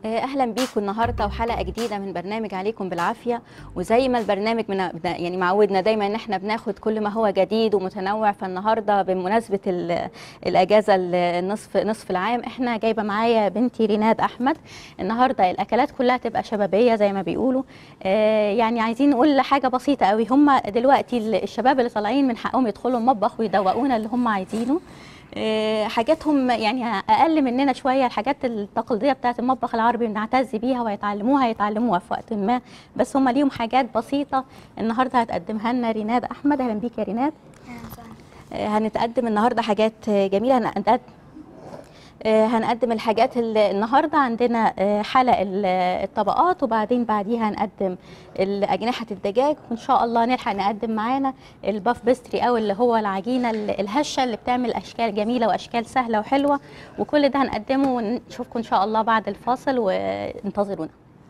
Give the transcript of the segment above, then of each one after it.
اهلا بيكم النهارده وحلقه جديده من برنامج عليكم بالعافيه وزي ما البرنامج من يعني معودنا دايما ان احنا بناخد كل ما هو جديد ومتنوع فالنهارده بمناسبه ال- الاجازه النصف نصف العام احنا جايبه معايا بنتي ريناد احمد النهارده الاكلات كلها تبقى شبابيه زي ما بيقولوا آه، يعني عايزين نقول حاجه بسيطه قوي هم دلوقتي ال- الشباب اللي طالعين من حقهم يدخلوا المطبخ ويدوقونا اللي هم عايزينه آه، حاجاتهم يعني اقل مننا شويه الحاجات التقليديه بتاعه المطبخ العربي بنعتز بيها ويتعلموها يتعلموها في وقت ما بس هم ليهم حاجات بسيطه النهارده هتقدمها لنا ريناد احمد اهلا بيك يا ريناد آه، هنتقدم النهارده حاجات آه، جميله هنقدم آه، هنقدم الحاجات ال- النهارده عندنا آه، حلق ال- الطبقات وبعدين بعديها هنقدم ال- اجنحه الدجاج وان شاء الله نلحق نقدم معانا الباف بيستري او اللي هو العجينه ال- الهشه اللي بتعمل اشكال جميله واشكال سهله وحلوه وكل ده هنقدمه ونشوفكم ان شاء الله بعد الفاصل وانتظرونا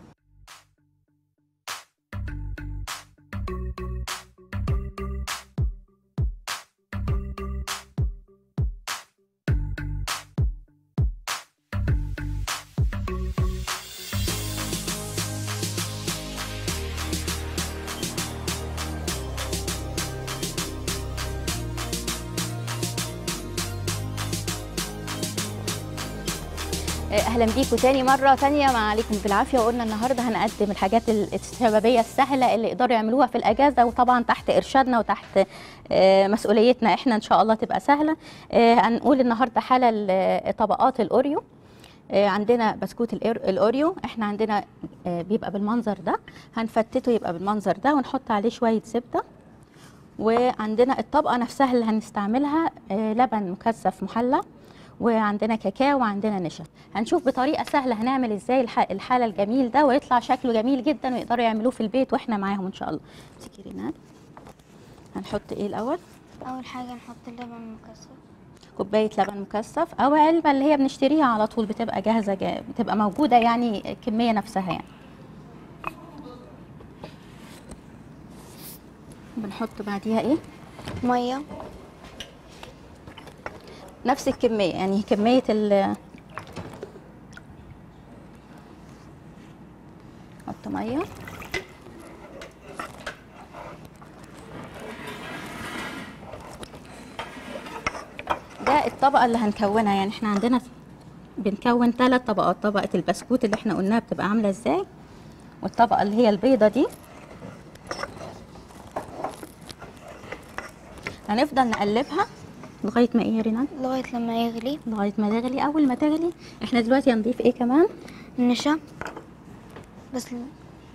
اهلا بيكم تاني مره تانية مع عليكم بالعافيه وقلنا النهارده هنقدم الحاجات ال- الشبابيه السهله اللي يقدروا يعملوها في الاجازه وطبعا تحت ارشادنا وتحت آه، مسؤوليتنا احنا ان شاء الله تبقى سهله آه، هنقول النهارده حاله ل- طبقات الاوريو آه، عندنا بسكوت الإير- الاوريو احنا عندنا آه، بيبقى بالمنظر ده هنفتته يبقى بالمنظر ده ونحط عليه شويه زبده وعندنا الطبقه نفسها اللي هنستعملها آه، لبن مكثف محلى وعندنا كاكاو وعندنا نشا هنشوف بطريقه سهله هنعمل ازاي الح- الحاله الجميل ده ويطلع شكله جميل جدا ويقدروا يعملوه في البيت واحنا معاهم ان شاء الله امسكي ريناد هنحط ايه الاول اول حاجه نحط اللبن مكثف كوبايه لبن مكثف او علبه اللي هي بنشتريها على طول بتبقى جاهزه جا... بتبقى موجوده يعني الكميه نفسها يعني بنحط بعديها ايه ميه نفس الكميه يعني كميه ال نحط ميه ده الطبقه اللي هنكونها يعني احنا عندنا بنكون ثلاث طبقات طبقه البسكوت اللي احنا قلناها بتبقى عامله ازاي والطبقه اللي هي البيضه دي هنفضل نقلبها لغايه ما ايه يا رينان لغايه لما يغلي لغايه ما تغلي اول ما تغلي احنا دلوقتي هنضيف ايه كمان النشا بس ل-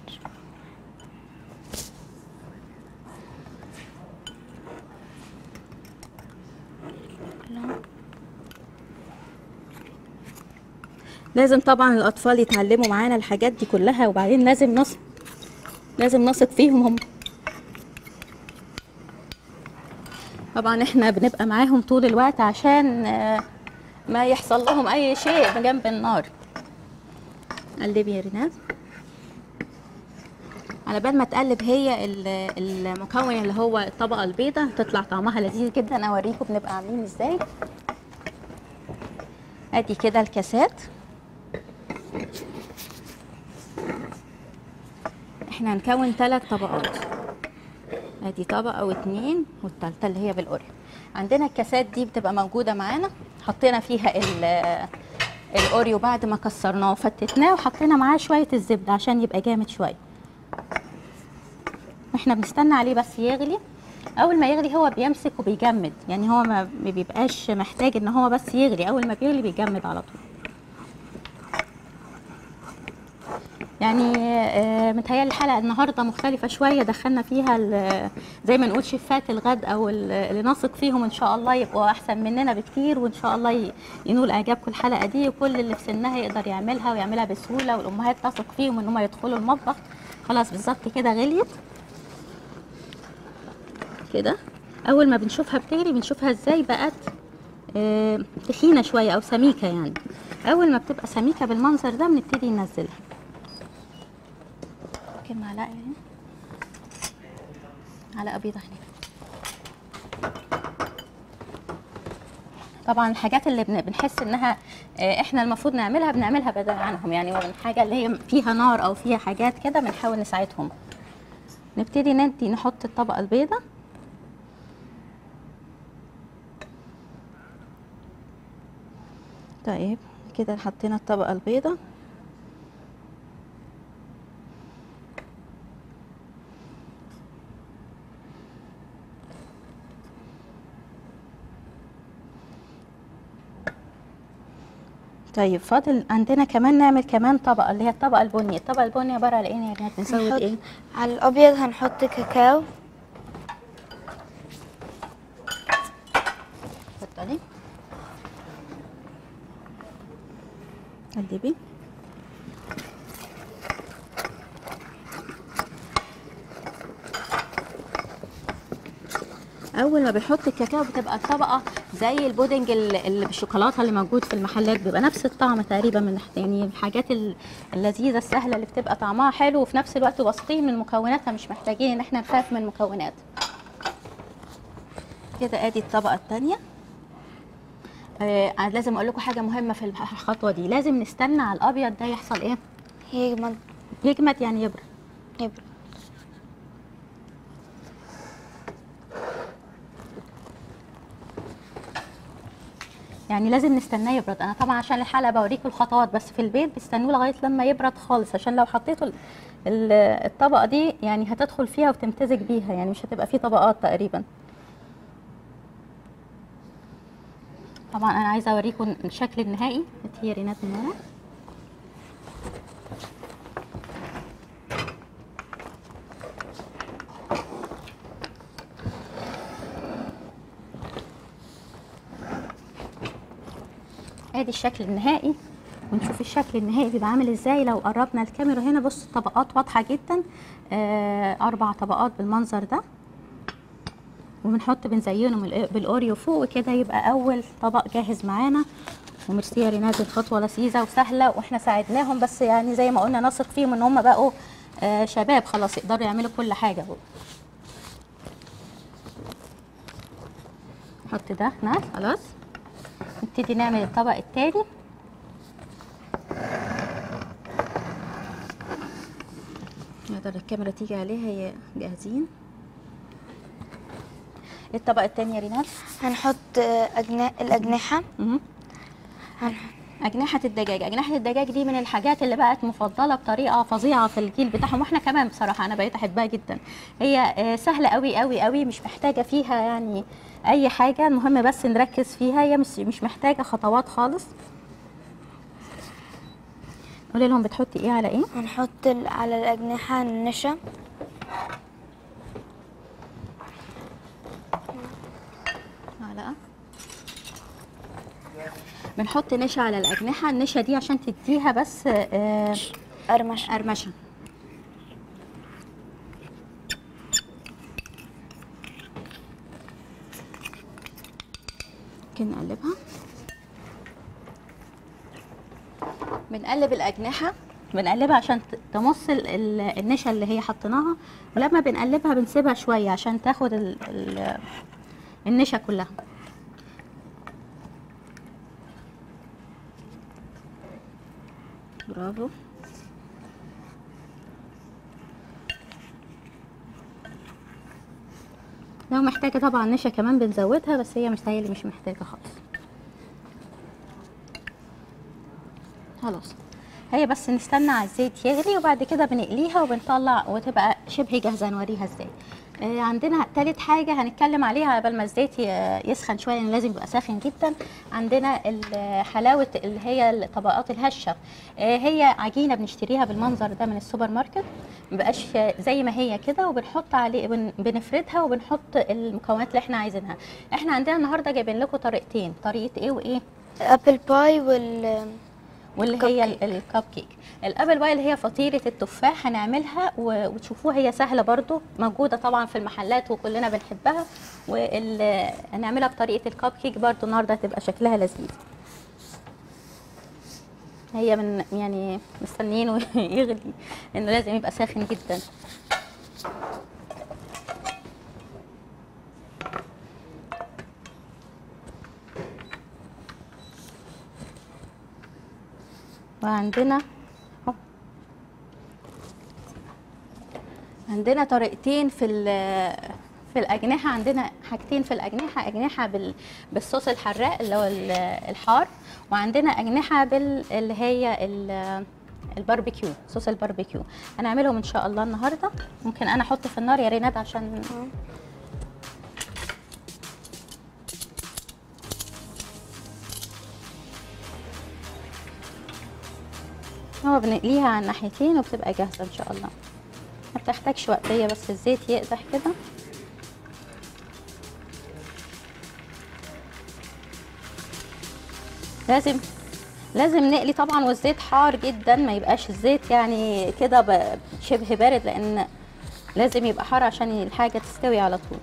لا. لازم طبعا الاطفال يتعلموا معانا الحاجات دي كلها وبعدين لازم نثق لازم نثق فيهم هم طبعا احنا بنبقى معاهم طول الوقت عشان آه، ما يحصل لهم اي شيء جنب النار قلبي يا ريناد على بال ما تقلب هي ال- المكون اللي هو الطبقه البيضاء تطلع طعمها لذيذ جدا اوريكم بنبقى عاملين ازاي ادي كده الكاسات احنا هنكون ثلاث طبقات ادي طبقه واتنين والتالتة اللي هي بالاوريو عندنا الكاسات دي بتبقى موجوده معانا حطينا فيها ال- الاوريو بعد ما كسرناه وفتتناه وحطينا معاه شويه الزبده عشان يبقى جامد شويه احنا بنستنى عليه بس يغلي اول ما يغلي هو بيمسك وبيجمد يعني هو ما ما بيبقاش محتاج ان هو بس يغلي اول ما بيغلي بيجمد على طول يعني آه، متهيألي الحلقة النهاردة مختلفة شوية دخلنا فيها ال- زي ما نقول شفات الغد أو ال- اللي نثق فيهم إن شاء الله يبقوا أحسن مننا بكتير وإن شاء الله ي- ينول إعجابكم الحلقة دي وكل اللي في سنها يقدر يعملها ويعملها بسهولة والأمهات تثق فيهم إن هم يدخلوا المطبخ خلاص بالظبط كده غليت كده أول ما بنشوفها بتغلي بنشوفها إزاي بقت آه، تخينة شوية أو سميكة يعني أول ما بتبقى سميكة بالمنظر ده بنبتدي ننزلها ممكن معلقه يعني معلقه بيضه هنا طبعا الحاجات اللي بن- بنحس انها آه، احنا المفروض نعملها بنعملها بدل عنهم يعني من حاجه اللي هي فيها نار او فيها حاجات كده بنحاول نساعدهم نبتدي ندي نحط الطبقه البيضاء طيب كده حطينا الطبقه البيضاء طيب فاضل عندنا كمان نعمل كمان طبقه اللي هي الطبقه البني الطبقه البني عباره على ايه يا ريت نزود هنحط- ايه على الابيض هنحط كاكاو اتفضلي قلبي اول ما بنحط الكاكاو بتبقى الطبقه زي البودنج ال- اللي بالشوكولاته اللي موجود في المحلات بيبقى نفس الطعم تقريبا من يعني الحاجات ال- اللذيذه السهله اللي بتبقى طعمها حلو وفي نفس الوقت واثقين من مكوناتها مش محتاجين ان احنا نخاف من المكونات كده ادي الطبقه الثانيه آه لازم اقول لكم حاجه مهمه في الح- الخطوه دي لازم نستنى على الابيض ده يحصل ايه يجمد يجمد يعني يبرد يبرد يعني لازم نستناه يبرد انا طبعا عشان الحلقه بوريكم الخطوات بس في البيت بيستنوه لغايه لما يبرد خالص عشان لو حطيتوا ال- ال- الطبقه دي يعني هتدخل فيها وتمتزج بيها يعني مش هتبقى فيه طبقات تقريبا طبعا انا عايزه اوريكم الشكل النهائي هي رينات من ورا ادي الشكل النهائي ونشوف الشكل النهائي بيبقى عامل ازاي لو قربنا الكاميرا هنا بص الطبقات واضحه جدا آه اربع طبقات بالمنظر ده وبنحط بنزينه من الأ- بالاوريو فوق وكده يبقى اول طبق جاهز معانا وميرسي يا رينات الخطوه لذيذه وسهله واحنا ساعدناهم بس يعني زي ما قلنا نثق فيهم ان هم بقوا آه شباب خلاص يقدروا يعملوا كل حاجه نحط ده هنا خلاص نبتدي نعمل الطبق التاني نقدر الكاميرا تيجي عليها هي جاهزين الطبق التاني يا رينات هنحط آه، أجنا... الأجنحة مهم. أجنحة الدجاج أجنحة الدجاج دي من الحاجات اللي بقت مفضلة بطريقة فظيعة في الجيل بتاعهم واحنا كمان بصراحة أنا بقيت أحبها جدا هي آه، سهلة قوي قوي قوي مش محتاجة فيها يعني أي حاجة المهم بس نركز فيها هي مش مش محتاجة خطوات خالص قولي لهم بتحطي ايه على ايه هنحط ال- على الأجنحة النشا معلقة بنحط نشا على الأجنحة النشا دي عشان تديها بس آه، قرمشة قرمشة ممكن نقلبها بنقلب الأجنحة بنقلبها عشان ت- تمص ال- ال- النشا اللي هي حطيناها ولما بنقلبها بنسيبها شوية عشان تاخد ال- ال- النشا كلها برافو لو محتاجة طبعا نشا كمان بنزودها بس هي مستاهلة مش محتاجة خالص خلاص هي بس نستنى على الزيت يغلي وبعد كده بنقليها وبنطلع وتبقى شبه جاهزة نوريها ازاي آه، عندنا تالت حاجة هنتكلم عليها قبل ما الزيت ي- يسخن شوية لأن لازم يبقى ساخن جدا عندنا ال- حلاوة اللي هي الطبقات الهشة آه، هي عجينة بنشتريها بالمنظر ده من السوبر ماركت مبقاش زي ما هي كده وبنحط عليه بن- بنفردها وبنحط المكونات اللي احنا عايزينها احنا عندنا النهارده جايبين لكم طريقتين طريقة ايه وايه الأبل باي وال واللي الكب هي كيك. ال- الكب كيك الابل باي اللي هي فطيره التفاح هنعملها و- وتشوفوها هي سهله برضو موجوده طبعا في المحلات وكلنا بنحبها وهنعملها بطريقه الكب كيك برضو النهارده هتبقى شكلها لذيذ هي من يعني مستنيينه يغلي انه لازم يبقى ساخن جدا وعندنا أهو. عندنا طريقتين في ال- في الأجنحة عندنا حاجتين في الأجنحة أجنحة بال- بالصوص الحراق اللي هو ال- الحار وعندنا أجنحة بال اللي هي ال- الباربيكيو صوص الباربيكيو هنعملهم إن شاء الله النهاردة ممكن أنا أحط في النار يا ريناد عشان هو بنقليها على الناحيتين وبتبقى جاهزة إن شاء الله ما بتحتاجش وقتية بس الزيت يقدح كده لازم لازم نقلي طبعا والزيت حار جدا ما يبقاش الزيت يعني كده ب- شبه بارد لان لازم يبقى حار عشان الحاجة تستوي على طول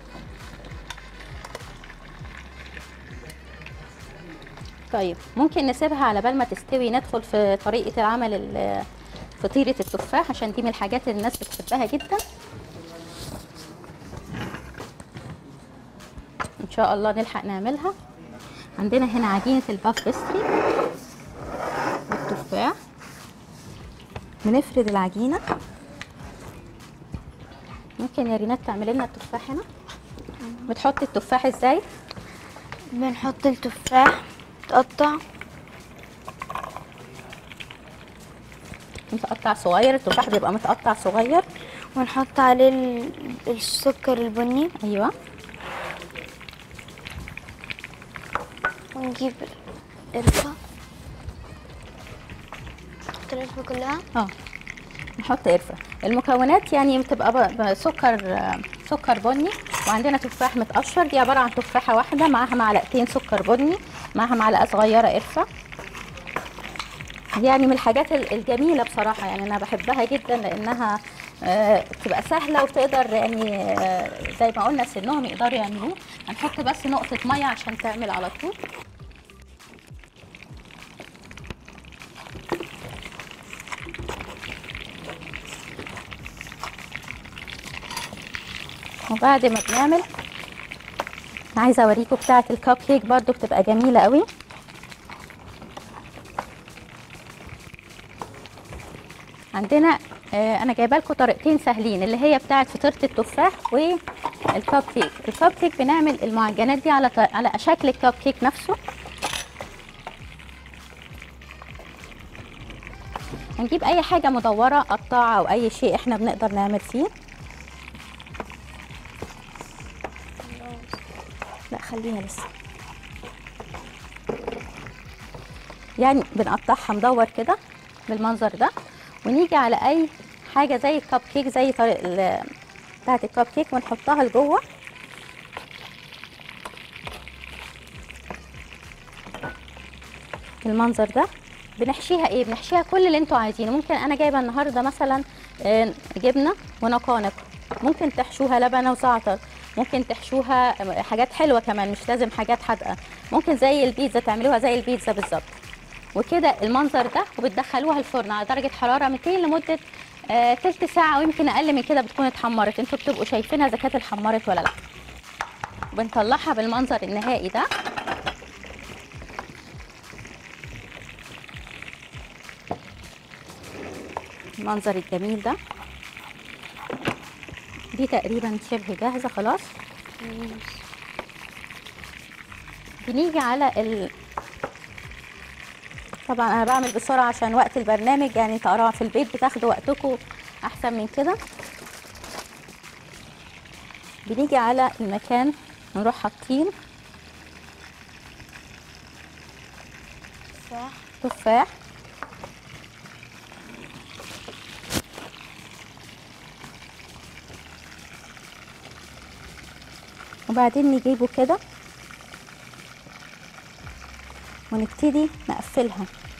طيب ممكن نسيبها على بال ما تستوي ندخل في طريقة العمل ال- فطيرة التفاح عشان دي من الحاجات اللي الناس بتحبها جدا ان شاء الله نلحق نعملها عندنا هنا عجينة الباف بيستري والتفاح بنفرد العجينة ممكن يا رينات تعملي لنا التفاح هنا بتحطي التفاح ازاي بنحط التفاح تقطع متقطع صغير التفاح بيبقى متقطع صغير ونحط عليه ال- السكر البني ايوه ونجيب القرفة نحط القرفة كلها اه نحط قرفه المكونات يعني بتبقى ب- ب- سكر آه، سكر بني وعندنا تفاح متقشر دي عباره عن تفاحه واحده معاها معلقتين سكر بني معاها معلقه صغيره قرفه يعني من الحاجات ال- الجميله بصراحه يعني انا بحبها جدا لانها آه، بتبقى سهله وتقدر يعني آه، زي ما قلنا سنهم يقدروا يعملوه هنحط بس نقطه ميه عشان تعمل على طول وبعد ما بنعمل عايزه اوريكم بتاعه الكب كيك برضو بتبقى جميله قوي عندنا آه، انا جايبه لكم طريقتين سهلين اللي هي بتاعه فطيره التفاح والكب كيك الكب كيك بنعمل المعجنات دي على ط- على شكل الكب كيك نفسه هنجيب اي حاجه مدوره قطاعه او اي شيء احنا بنقدر نعمل فيه لا خليها لسه يعني بنقطعها مدور كده بالمنظر ده ونيجي على اي حاجه زي الكب كيك زي طريق ال- بتاعه الكب كيك ونحطها لجوه بالمنظر ده بنحشيها ايه بنحشيها كل اللي انتوا عايزينه ممكن انا جايبه النهارده مثلا آه، جبنه ونقانق ممكن تحشوها لبنه وزعتر ممكن تحشوها آه، حاجات حلوه كمان مش لازم حاجات حادقه ممكن زي البيتزا تعملوها زي البيتزا بالظبط وكده المنظر ده وبتدخلوها الفرن على درجه حراره 200 لمده آه، تلت ساعه ويمكن اقل من كده بتكون اتحمرت انتوا بتبقوا شايفينها اذا كانت اتحمرت ولا لا بنطلعها بالمنظر النهائي ده المنظر الجميل ده دي تقريبا شبه جاهزه خلاص بنيجي على ال طبعا انا بعمل بسرعه عشان وقت البرنامج يعني تقراها في البيت بتاخدوا وقتكم احسن من كده بنيجي على المكان نروح حاطين تفاح تفاح وبعدين نجيبه كده ونبتدي نقفلها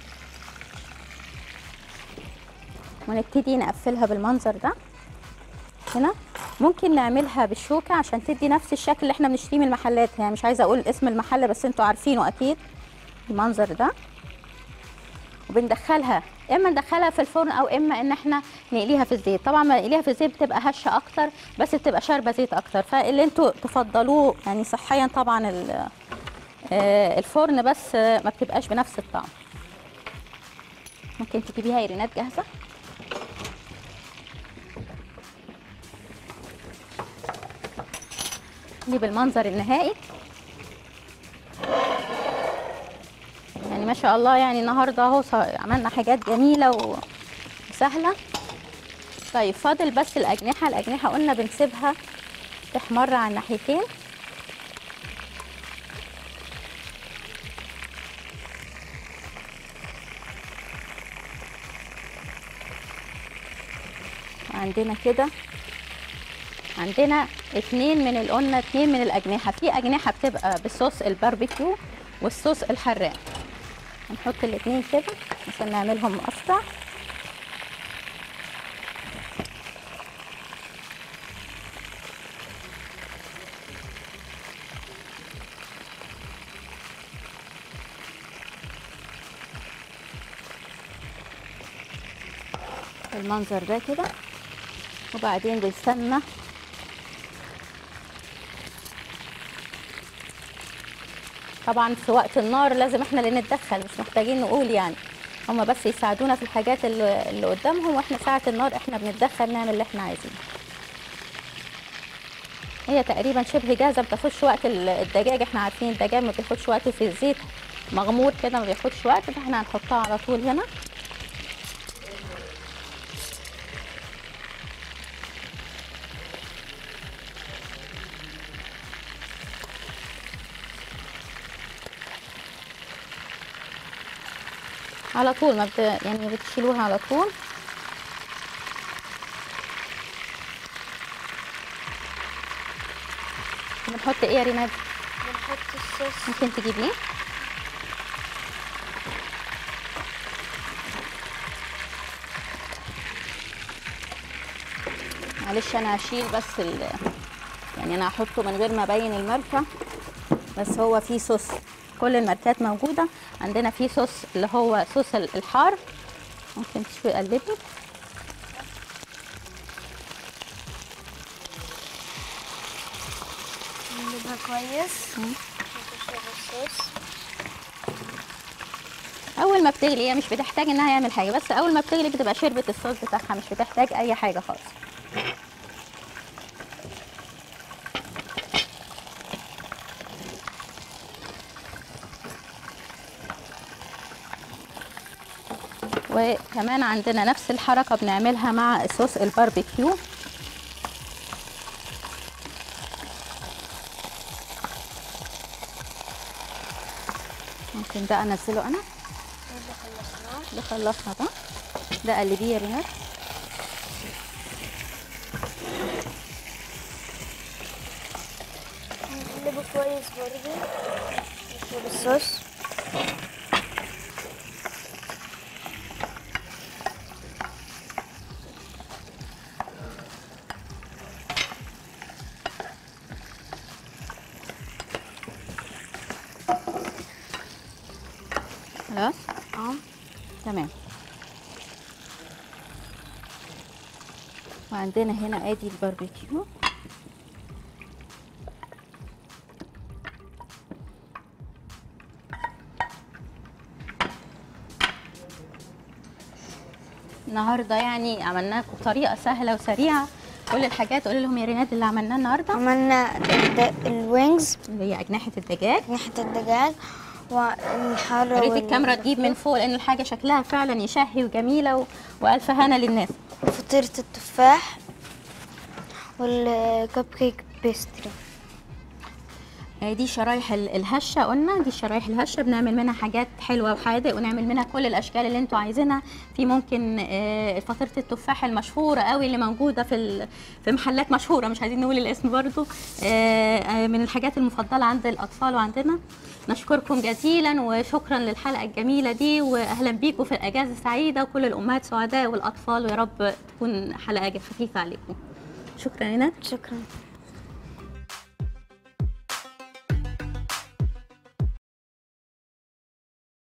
ونبتدي نقفلها بالمنظر ده هنا ممكن نعملها بالشوكة عشان تدي نفس الشكل اللي احنا بنشتريه من المحلات يعني مش عايزة اقول اسم المحل بس انتوا عارفينه اكيد المنظر ده وبندخلها اما ندخلها في الفرن او اما ان احنا نقليها في الزيت طبعا ما نقليها في الزيت بتبقى هشه اكتر بس بتبقى شاربه زيت اكتر فاللي انتوا تفضلوه يعني صحيا طبعا ال- آه، الفرن بس آه، ما بتبقاش بنفس الطعم ممكن تجيبيها ايرينات جاهزه دي بالمنظر النهائي يعني ما شاء الله يعني النهارده اهو ص- عملنا حاجات جميله وسهله طيب فاضل بس الاجنحه الاجنحه قلنا بنسيبها تحمر على الناحيتين عندنا كده عندنا اتنين من ال- قلنا اتنين من الاجنحه في اجنحه بتبقى بالصوص الباربيكيو والصوص الحراق هنحط الاتنين كده عشان نعملهم اسرع المنظر ده كده وبعدين بنستنى طبعا في وقت النار لازم احنا اللي نتدخل مش محتاجين نقول يعني هما بس يساعدونا في الحاجات اللي, اللي قدامهم واحنا ساعة النار احنا بنتدخل نعمل اللي احنا عايزينه هي تقريبا شبه جاهزه ما بتاخدش وقت ال- الدجاج احنا عارفين الدجاج ما بياخدش وقت في الزيت مغمور كده ما بياخدش وقت فاحنا هنحطها على طول هنا على طول ما بت... يعني بتشيلوها على طول بنحط ايه يا ريناد بنحط الصوص ممكن تجيبيه معلش انا هشيل بس ال... يعني انا هحطه من غير ما ابين الماركه بس هو فيه صوص كل الماركات موجوده عندنا فيه صوص اللي هو صوص ال- الحار ممكن تشوفي قلبي نقلبها كويس نكسر الصوص اول ما بتغلي هي مش بتحتاج انها يعمل حاجه بس اول ما بتغلي بتبقى شربت الصوص بتاعها مش بتحتاج اي حاجه خالص وكمان عندنا نفس الحركه بنعملها مع صوص الباربيكيو ممكن ده انزله انا اللي خلصناه ده خلصنا ده ده قلبيه يا رينات نقلبه كويس برضه نشرب الصوص خلاص اه تمام وعندنا هنا ادي الباربيكيو النهارده يعني عملناه بطريقه سهله وسريعه كل الحاجات قولي لهم يا ريناد اللي عملناه النهارده عملنا الد- الوينجز اللي هي اجنحه الدجاج ناحية الدجاج والحارة يا ريت وال- الكاميرا تجيب من فوق لان الحاجه شكلها فعلا يشهي وجميله و... والف هنا للناس فطيرة التفاح والكب كيك بيستري آه، دي شرايح ال- الهشه قلنا دي شرايح الهشه بنعمل منها حاجات حلوه وحادق ونعمل منها كل الاشكال اللي انتوا عايزينها في ممكن آه، فطيره التفاح المشهوره قوي اللي موجوده في ال- في محلات مشهوره مش عايزين نقول الاسم برضو آه، آه، من الحاجات المفضله عند الاطفال وعندنا نشكركم جزيلا وشكرا للحلقه الجميله دي واهلا بيكم في الاجازه سعيده وكل الامهات سعداء والاطفال ويا رب تكون حلقه خفيفه عليكم شكرا رينات شكرا